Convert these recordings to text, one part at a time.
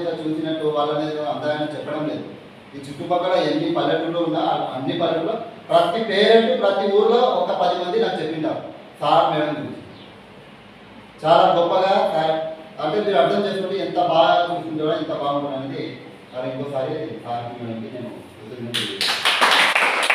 ఇట్లా చూసినట్టు వాళ్ళని ఏదో అందాలని చెప్పడం లేదు ఈ చుట్టుపక్కల ఎన్ని పల్లెటూళ్ళు ఉన్నా అన్ని పల్లెటూళ్ళు ప్రతి పేరెంట్ ప్రతి ఊర్లో ఒక పది మంది నాకు చెప్పింటారు సార్ మేడం గురించి చాలా గొప్పగా సార్ అంటే మీరు అర్థం చేసుకుంటే ఎంత బాగా చూసుకుంటారో ఎంత బాగుంటుంది అనేది మరి ఇంకోసారి సార్ మేడంకి నేను కృతజ్ఞతలు తెలియజేస్తున్నాను.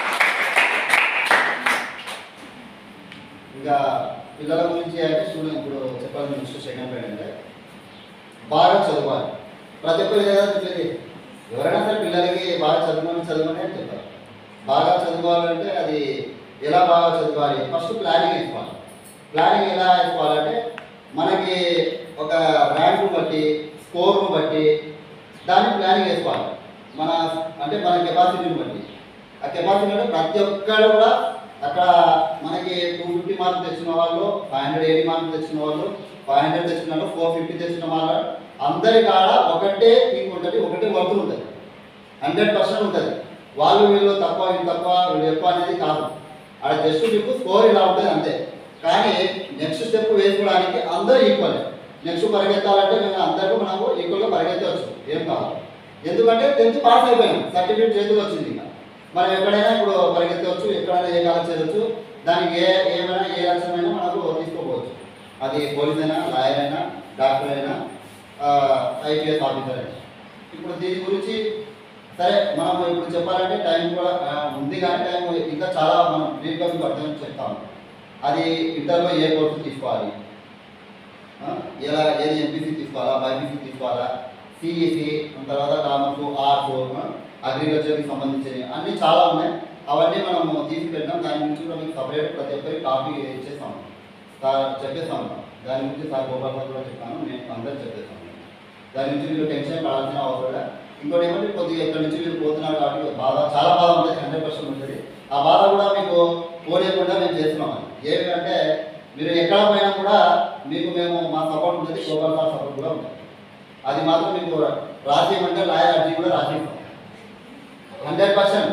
ఇంకా పిల్లల గురించి అంటే స్టూడెంట్ ఇప్పుడు చెప్పాల్సిన నెక్స్ట్ సెకండ్ పాయింట్ అంటే బాగా చదవాలి ప్రతి ఒక్కరు ఏదో చెప్పేది ఎవరైనా సరే పిల్లలకి బాగా చదవమని చదవమని అని చెప్తారు బాగా చదువుకోవాలంటే అది ఎలా బాగా చదవాలి ఫస్ట్ ప్లానింగ్ వేసుకోవాలి ప్లానింగ్ ఎలా వేసుకోవాలంటే మనకి ఒక ర్యాంకు బట్టి స్కోర్ను బట్టి దాన్ని ప్లానింగ్ వేసుకోవాలి మన అంటే మన కెపాసిటీని బట్టి ఆ కెపాసిటీ అంటే ప్రతి ఒక్కరు కూడా అక్కడ మనకి టూ ఫిఫ్టీ మార్క్స్ తెచ్చిన వాళ్ళు ఫైవ్ హండ్రెడ్ ఎయిటీ మార్క్స్ తెచ్చిన వాళ్ళు ఫైవ్ హండ్రెడ్ తెచ్చిన వాళ్ళు ఫోర్ ఫిఫ్టీ తెచ్చిన వాళ్ళు అందరి కాడ ఒకటే థింగ్ ఉంటుంది ఒకటే వర్త్ ఉంటుంది హండ్రెడ్ పర్సెంట్ ఉంటుంది వాళ్ళు వీళ్ళు తక్కువ వీళ్ళు తక్కువ వీళ్ళు ఎక్కువ అనేది కాదు అక్కడ జస్ట్ మీకు స్కోర్ ఇలా ఉంటుంది అంతే కానీ నెక్స్ట్ స్టెప్ వేసుకోవడానికి అందరూ ఈక్వల్ నెక్స్ట్ పరిగెత్తాలంటే మేము అందరికీ మనము ఈక్వల్గా పరిగెత్తవచ్చు ఏం కాదు ఎందుకంటే టెన్త్ పాస్ అయిపోయాం సర్టిఫికేట్ చేతికి వచ్చింది ఇంకా మనం ఎక్కడైనా ఇప్పుడు పరిగెత్తవచ్చు ఎక్కడైనా ఏ కాలం చేయవచ్చు దానికి ఏ ఏమైనా ఏ లక్ష్యమైనా మనకు తీసుకోవచ్చు అది పోలీస్ అయినా లాయర్ అయినా డాక్టర్ అయినా ఐపీఎస్ ఆఫీసర్ అయినా ఇప్పుడు దీని గురించి సరే మనం ఇప్పుడు చెప్పాలంటే టైం కూడా ఆ, ఉంది కానీ టైం ఇంకా చాలా మనం బ్రీఫ్గా మీకు అర్థం చెప్తాము అది ఇంటర్లో ఏ కోర్సు తీసుకోవాలి ఆ, ఎలా ఏది ఎంపీసీ తీసుకోవాలా బైపీసీ తీసుకోవాలా సిఈసి తర్వాత కామర్స్ ఆర్ట్స్ అగ్రికల్చర్కి సంబంధించినవి అన్నీ చాలా ఉన్నాయి అవన్నీ మనం తీసి పెట్టాం దాని గురించి కూడా మీకు సపరేట్ ప్రతి ఒక్కరికి కాపీ ఇచ్చేస్తాం సార్ చెప్పేస్తాం దాని గురించి సార్ గోపాల్ సార్ కూడా చెప్పాను నేను అందరూ చెప్పేస్తాను దాని నుంచి మీరు టెన్షన్ పడాల్సిన అవసరం లేదు ఇంకోటి ఏమంటే కొద్దిగా ఇక్కడ నుంచి మీరు పోతున్నారు కాబట్టి బాధ చాలా బాధ ఉంటుంది హండ్రెడ్ పర్సెంట్ ఉంటుంది ఆ బాధ కూడా మీకు పోలేకుండా మేము చేస్తున్నాం ఏమిటంటే మీరు ఎక్కడ పోయినా కూడా మీకు మేము మా సపోర్ట్ ఉంటుంది గోపాల్ సార్ సపోర్ట్ కూడా ఉంటుంది అది మాత్రం మీకు రాసేయమంటే లాయర్ అర్జీ కూడా రాసిస్తాం హండ్రెడ్ పర్సెంట్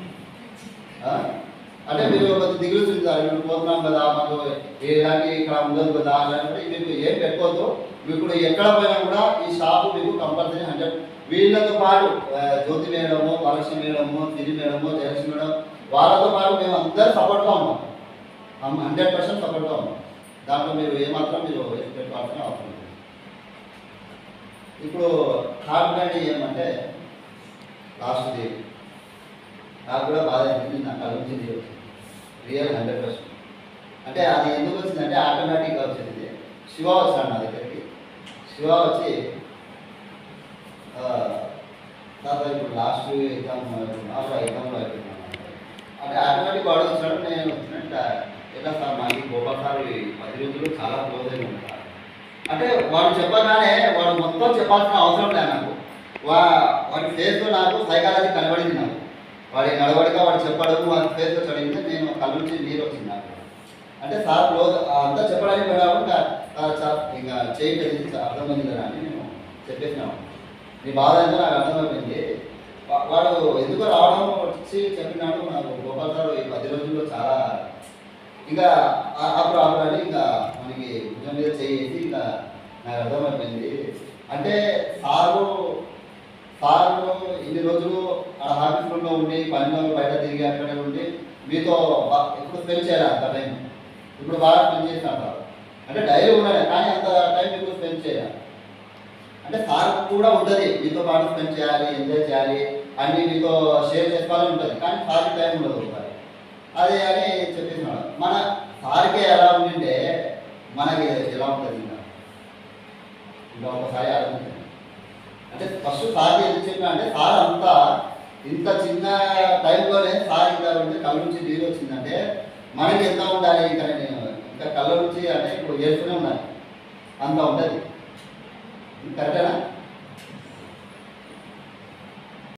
అంటే మీరు కొద్ది దిగులు చూస్తారు మేము పోతున్నాం కదా మాకు ఇలాంటి ఇక్కడ ఉండదు కదా అలాంటి మీకు ఏం పెట్టుకోవద్దు మీకు ఇప్పుడు ఎక్కడ పోయినా కూడా ఈ షాపు మీకు కంపల్సరీ హండ్రెడ్ వీళ్ళతో పాటు ఆ, Jyoti madam Varalakshmi madam Siri madam Jayalakshmi madam వాళ్ళతో పాటు మేము అందరూ సపోర్ట్గా ఉన్నాం హండ్రెడ్ పర్సెంట్ సపోర్ట్గా ఉన్నాం దాంట్లో మీరు ఏమాత్రం మీరు వేసి పెట్టుకోవాల్సిన అవసరం లేదు ఇప్పుడు థర్డ్ బ్రాండ్ ఏమంటే లాస్ట్ది నాకు కూడా బాధ అనిపించింది నాకు కలిగించింది రియల్ హండ్రెడ్ పర్సెంట్ అంటే అది ఎందుకు వచ్చిందంటే ఆటోమేటిక్గా వచ్చింది శివ వచ్చాడు నా దగ్గరికి శివ వచ్చి ఆ, తాత ఇప్పుడు లాస్ట్ ఎగ్జామ్ ఆ ఎగ్జామ్లో అయిపోయినాను అంటే ఆటోమేటిక్ వాడు వచ్చాడు నేను వచ్చినట్టు ఎట్లా సార్ మాకు గోపాల్ సార్ ఈ పది రోజులు చాలా క్లోజ్ అయిన ఉంటారు అంటే వాడు చెప్పగానే వాడు మొత్తం చెప్పాల్సిన అవసరం లేదు నాకు వా వాడి ఫేస్లో నాకు సైకాలజీ కనబడింది నాకు వాడి నడవడిక వాడు చెప్పడం వాడి ఫేస్లో చదివితే నేను కళ్ళు నుంచి నీరు వచ్చింది నాకు అంటే సార్ క్లోజ్ అంతా చెప్పడానికి కూడా ఇంకా చేయండి అర్థమైంది కదా అని నేను చెప్పేసినాను నీ బాధ ఏంటో నాకు అర్థమైపోయింది వా- వాడు ఎందుకు రావడం వచ్చి చెప్పినాడు నాకు గోపాల్ సార్ ఈ పది రోజుల్లో చాలా ఇంకా ఆ- అప్పుడు అప్పుడు ఇంకా మనకి భుజం మీద చేసి ఇంకా నాకు అర్థమైపోయింది అంటే సారు సారు ఇన్ని రోజులు ఆ ఆఫీస్లో ఉండి పనిలో బయట తిరిగి అక్కడే ఉండి మీతో బా- ఎక్కువ స్పెండ్ చేయాలి అంత టైం ఇప్పుడు బాగా స్పెండ్ చేసినారు సార్ అంటే డైలీ ఉండాలి కానీ అంత టైం ఎక్కువ స్పెండ్ చేయాలి అంటే సార్ కూడా ఉంటుంది మీతో పాటు స్పెండ్ చేయాలి ఎంజాయ్ చేయాలి అన్ని మీతో షేర్ చేసుకోవాలని ఉంటుంది కానీ సార్కి టైం ఉండదు ఒకసారి అదే అని చెప్పేసినాడు మన సార్కి ఎలా ఉండింటే మనకి ఎలా ఉంటుంది ఇంకా ఇంకా ఒకసారి ఆలోచించండి అంటే ఫస్ట్ సార్ ఎందుకు చెప్పినా అంటే సార్ అంతా ఇంత చిన్న టైంలోనే సార్ ఇంకా ఉంటే కళ్ళ నుంచి నీరు వచ్చిందంటే మనకి ఎంత ఉండాలి ఇంకా నేను ఇంకా కళ్ళ నుంచి అంటే ఇప్పుడు ఏడుస్తూనే ఉండాలి అంత ఉంటుంది కరెక్టేనా